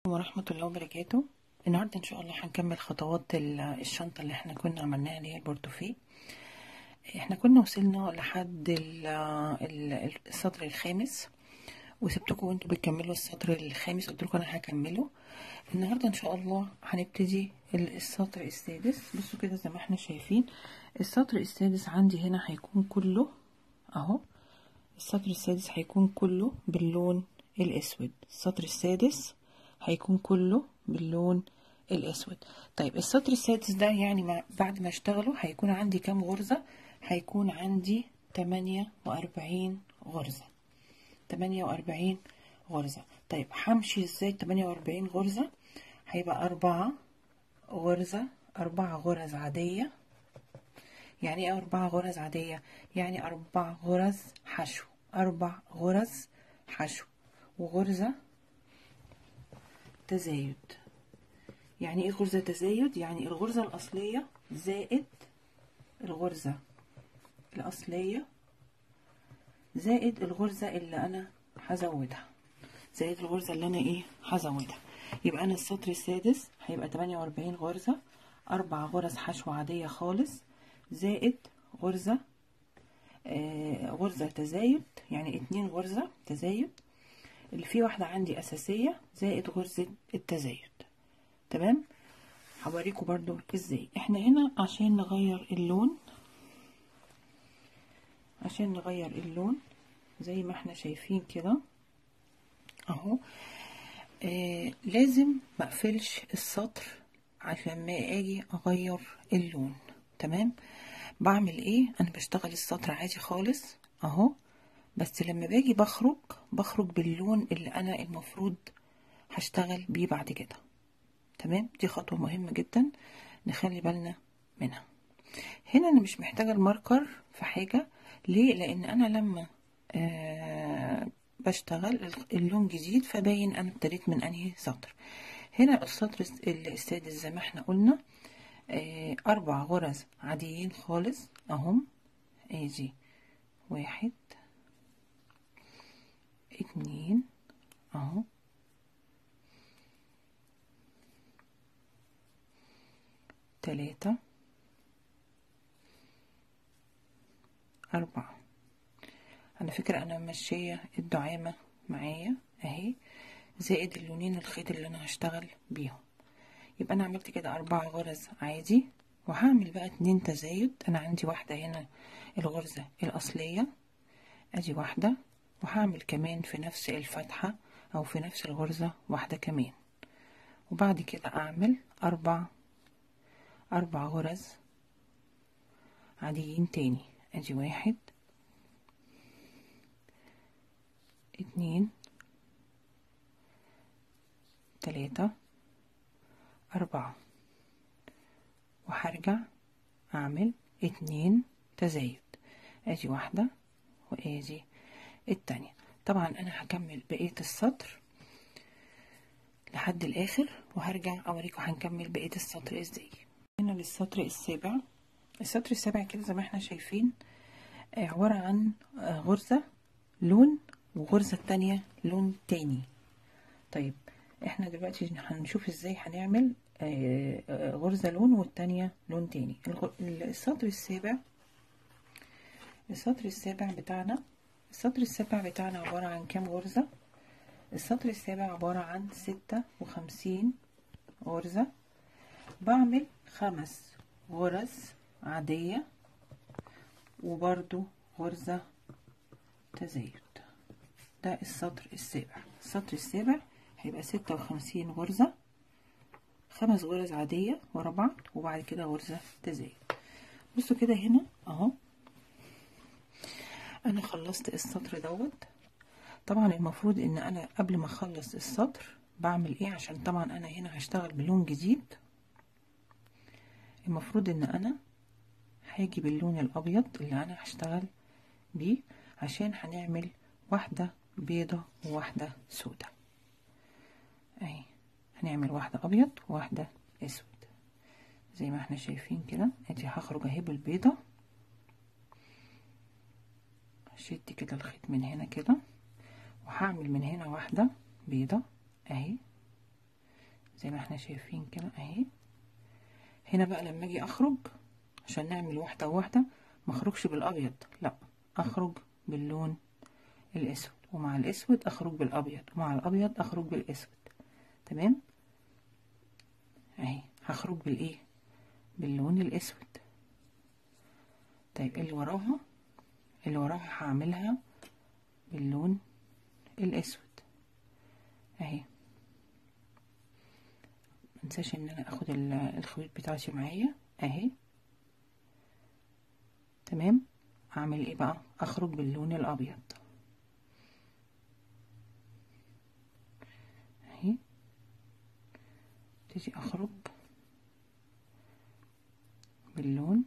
ورحمة الله وبركاته النهاردة إن شاء الله هنكمل خطوات ال- الشنطة اللي احنا كنا عملناها اللي هي البورتوفيه احنا كنا وصلنا لحد ال- ال- السطر الخامس وسبتكم وانتوا بتكملوا السطر الخامس قلت لكم انا هكمله النهارده ان شاء الله هنبتدي ال- السطر السادس بصوا كده زي ما احنا شايفين السطر السادس عندي هنا هيكون كله اهو السطر السادس هيكون كله باللون الاسود السطر السادس هيكون كله باللون الاسود طيب السطر السادس ده يعني ما بعد ما اشتغله هيكون عندي كام غرزة هيكون عندي 48 غرزة 48 غرزة طيب همشي ازاي 48 غرزة هيبقى أربعة غرزة أربعة غرز عادية يعني ايه أربع غرز عادية يعني أربع غرز حشو أربع غرز حشو وغرزة تزايد يعني ايه غرزة تزايد يعني الغرزة الأصلية زائد الغرزة الأصلية زائد الغرزة اللي أنا هزودها زائد الغرزة اللي أنا ايه هزودها يبقى أنا السطر السادس هيبقى 48 غرزة أربع غرز حشو عادية خالص زائد غرزة آه غرزة تزايد يعني اتنين غرزة تزايد اللي فيه واحدة عندي أساسية زائد غرزة التزايد تمام هوريكم برضو ازاي احنا هنا عشان نغير اللون عشان نغير اللون زي ما احنا شايفين كده اهو آه لازم مقفلش السطر عشان ما اجي اغير اللون تمام بعمل ايه انا بشتغل السطر عادي خالص اهو بس لما باجي بخرج بخرج باللون اللي انا المفروض هشتغل بيه بعد كده تمام دي خطوة مهمة جدا نخلي بالنا منها هنا انا مش محتاجة الماركر في حاجة ليه لان انا لما آه بشتغل اللون جديد فباين انا ابتديت من انهي سطر هنا السطر السادس زي ما احنا قلنا آه اربع غرز عاديين خالص اهم ادي واحد اتنين اهو تلاتة أربعة على فكرة أنا ماشية الدعامة معايا أهي زائد اللونين الخيط اللي أنا هشتغل بيهم يبقى أنا عملت كده أربع غرز عادي وهعمل بقى اتنين تزايد أنا عندي واحدة هنا الغرزة الأصلية أدي واحدة وهعمل كمان في نفس الفتحة أو في نفس الغرزة واحدة كمان وبعد كده أعمل أربع أربع غرز عاديين تاني أدي واحد اتنين تلاتة أربعة وهرجع أعمل اتنين تزايد أدي واحدة وأدي التانية طبعا أنا هكمل بقية السطر لحد الآخر وهرجع أوريكم هنكمل بقية السطر إزاي هنا للسطر السابع السطر السابع كده زي ما احنا شايفين عبارة عن غرزة لون وغرزة التانية لون تاني طيب احنا دلوقتي هنشوف ازاي هنعمل غرزة لون والتانية لون تاني السطر السابع السطر السابع بتاعنا السطر السابع بتاعنا عبارة عن كام غرزة السطر السابع عبارة عن ستة وخمسين غرزة بعمل خمس غرز عادية وبرضو غرزة تزايد ده السطر السابع السطر السابع هيبقى ستة وخمسين غرزة خمس غرز عادية ورا بعض وبعد كده غرزة تزايد بصوا كده هنا اهو انا خلصت السطر دوت طبعا المفروض ان انا قبل ما اخلص السطر بعمل ايه عشان طبعا انا هنا هشتغل بلون جديد المفروض ان انا هاجي باللون الابيض اللي انا هشتغل بيه عشان هنعمل واحدة بيضة وواحدة سودة اهي هنعمل واحدة ابيض وواحدة اسود زي ما احنا شايفين كده ادي هخرج اهي بالبيضة هشد كده الخيط من هنا كده وهعمل من هنا واحدة بيضة اهي زي ما احنا شايفين كده اهي هنا بقى لما اجي اخرج عشان نعمل واحدة واحدة ما اخرجش بالابيض لا اخرج باللون الاسود ومع الاسود اخرج بالابيض ومع الابيض اخرج بالاسود تمام اهي هخرج بالايه باللون الاسود طيب اللي وراها اللي وراها هعملها باللون الاسود اهي منساش ان انا اخد الخيوط بتاعتي معايا اهي تمام اعمل ايه بقى اخرج باللون الابيض اهي ابتدي اخرج باللون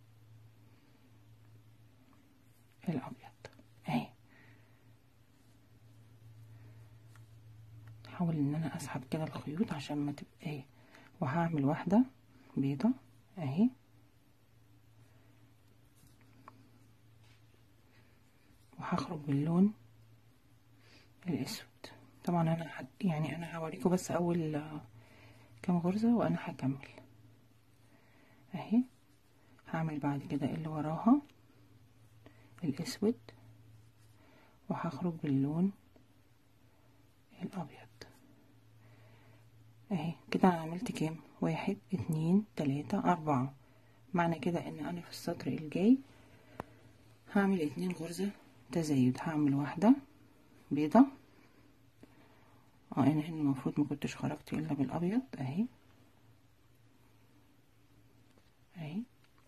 الابيض اهي احاول ان انا اسحب كده الخيوط عشان ما تبقى ايه وهعمل واحده بيضه اهي وهخرج باللون الاسود طبعا انا حد يعني انا هوريكم بس اول كام غرزه وانا هكمل اهي هعمل بعد كده اللي وراها الاسود وهخرج باللون الابيض اهي كده انا عملت كام واحد اتنين تلاتة اربعة معنى كده ان انا في السطر الجاي هعمل اتنين غرزة تزايد هعمل واحدة بيضة اه انا هنا المفروض ما كنتش خرجت الا بالابيض اهي اهي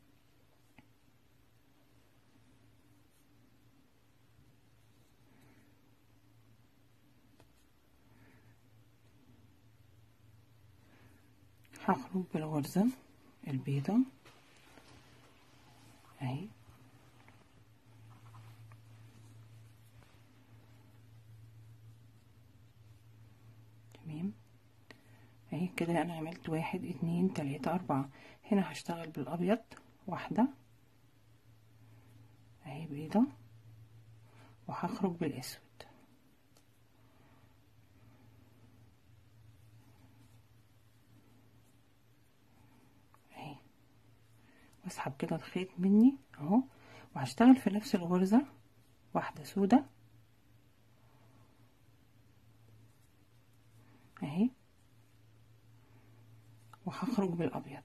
هخرج بالغرزة البيضة اهي تمام اهي كده انا عملت واحد اتنين تلاتة اربعة هنا هشتغل بالابيض واحدة اهي بيضة وهخرج بالاسود اهي واسحب كده الخيط مني اهو وهشتغل في نفس الغرزة واحدة سودة اهي وهخرج بالابيض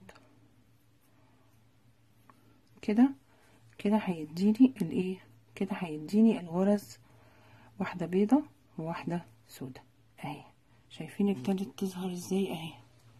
كده كده هيديني الايه كده هيديني الغرز واحده بيضه وواحده سودة اهي شايفين ابتدت تظهر ازاي اهي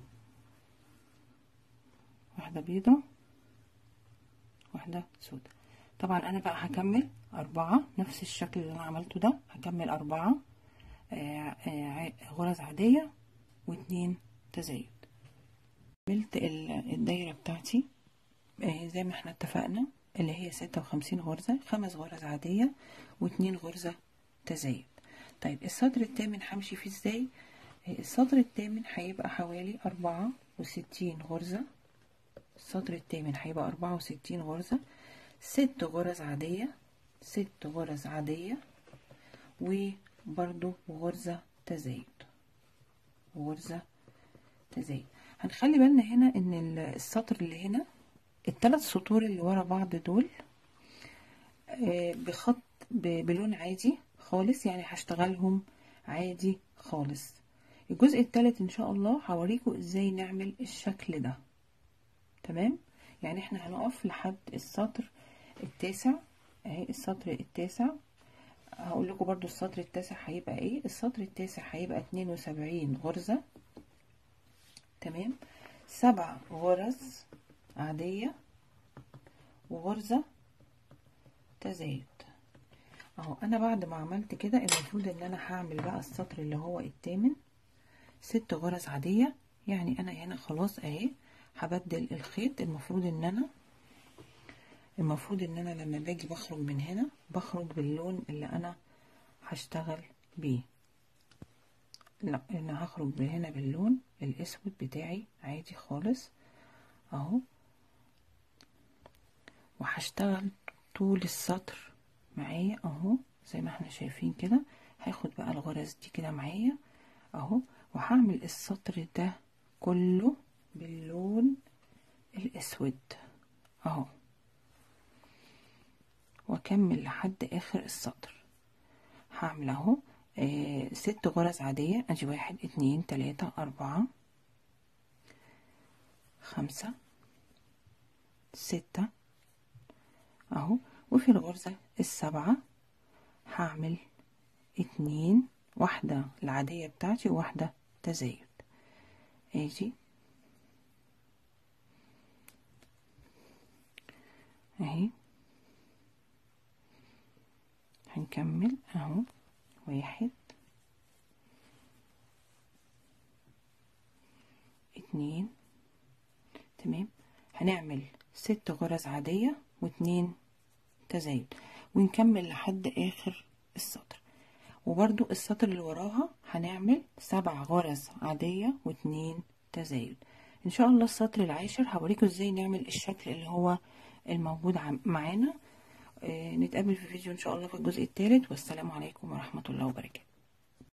واحده بيضه واحده سودة طبعا انا بقى هكمل اربعة نفس الشكل اللي انا عملته ده هكمل اربعة آه آه غرز عادية واتنين تزايد عملت الدايرة بتاعتي آه زي ما احنا اتفقنا اللي هي ستة وخمسين غرزة خمس غرز عادية واتنين غرزة تزايد طيب السطر التامن همشي فيه ازاي السطر التامن هيبقى حوالي أربعة وستين غرزة السطر التامن هيبقى أربعة وستين غرزة ست غرز عادية ست غرز عادية وبرضو غرزة تزايد غرزة تزايد هنخلي بالنا هنا ان السطر اللي هنا الثلاث سطور اللي ورا بعض دول بخط بلون عادي خالص يعني هشتغلهم عادي خالص الجزء الثالث ان شاء الله هوريكم ازاي نعمل الشكل ده تمام يعني احنا هنقف لحد السطر التاسع اهي السطر التاسع هقول لكم برضو السطر التاسع هيبقى ايه السطر التاسع هيبقى 72 غرزة تمام سبع غرز عادية وغرزة تزايد اهو انا بعد ما عملت كده المفروض ان انا هعمل بقى السطر اللي هو الثامن ست غرز عادية يعني انا هنا خلاص اهي هبدل الخيط المفروض ان انا المفروض ان انا لما باجي بخرج من هنا بخرج باللون اللي انا هشتغل بيه لا انا هخرج هنا باللون الاسود بتاعي عادي خالص اهو وهشتغل طول السطر معايا اهو زي ما احنا شايفين كده هاخد بقى الغرز دي كده معايا اهو وهعمل السطر ده كله باللون الاسود اهو واكمل لحد اخر السطر هعمل اهو آه ست غرز عادية ادي واحد اتنين تلاتة اربعة خمسة ستة اهو وفي الغرزة السبعة هعمل اتنين واحدة العادية بتاعتي وواحدة تزايد اجي اهي هنكمل اهو واحد اتنين تمام هنعمل ست غرز عادية واتنين تزايد ونكمل لحد اخر السطر وبرضو السطر اللي وراها هنعمل سبع غرز عادية واتنين تزايد ان شاء الله السطر العاشر هوريكم ازاي نعمل الشكل اللي هو الموجود معانا آه نتقابل في فيديو ان شاء الله في الجزء الثالث والسلام عليكم ورحمة الله وبركاته